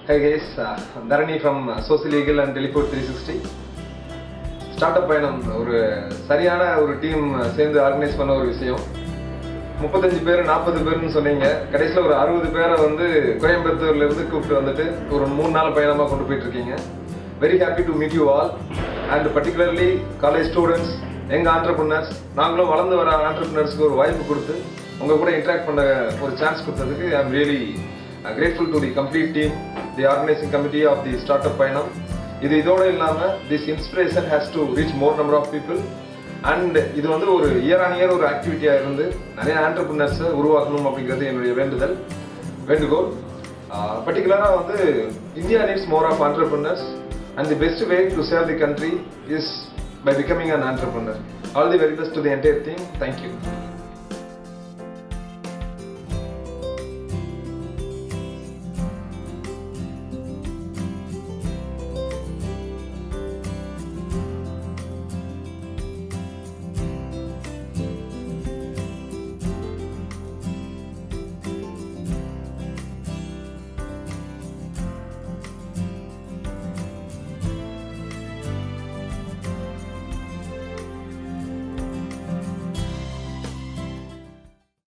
Hey guys, uh, Dharani from uh, Social Legal and Teleport 360. Start up பயணம் ஒரு சரியான ஒரு டீம் சேர்ந்து ஆர்கனைஸ் பண்ண ஒரு விஷயம் முப்பத்தஞ்சு பேர் நாற்பது பேர்னு சொன்னீங்க கடைசியில் ஒரு அறுபது பேரை வந்து கோயம்புத்தூர்ல இருந்து கூப்பிட்டு வந்துட்டு ஒரு மூணு நாள் பயணமாக கொண்டு போயிட்டு இருக்கீங்க very happy to meet you all and particularly college students எங்கள் ஆண்டர்பிரினர்ஸ் நாங்களும் வளர்ந்து வர ஆண்டர்பிரினர்ஸ்க்கு ஒரு வாய்ப்பு கொடுத்து உங்கள் கூட இன்ட்ராக்ட் பண்ண ஒரு சான்ஸ் கொடுத்ததுக்கு I am really grateful to the complete team the organising committee of the start up பயணம் இது இதோட இல்லாமல் this inspiration has to reach more number of people and இது வந்து ஒரு இயர் ஆன் இயர் ஒரு ஆக்டிவிட்டியாக இருந்து நிறைய ஆண்டர்பிரினர்ஸை உருவாக்கணும் அப்படிங்கிறது என்னுடைய வேண்டுதல் வேண்டுகோள் பர்டிகுலராக வந்து India needs more of entrepreneurs and the best way to save the country is by becoming an entrepreneur all the very best to the entire team thank you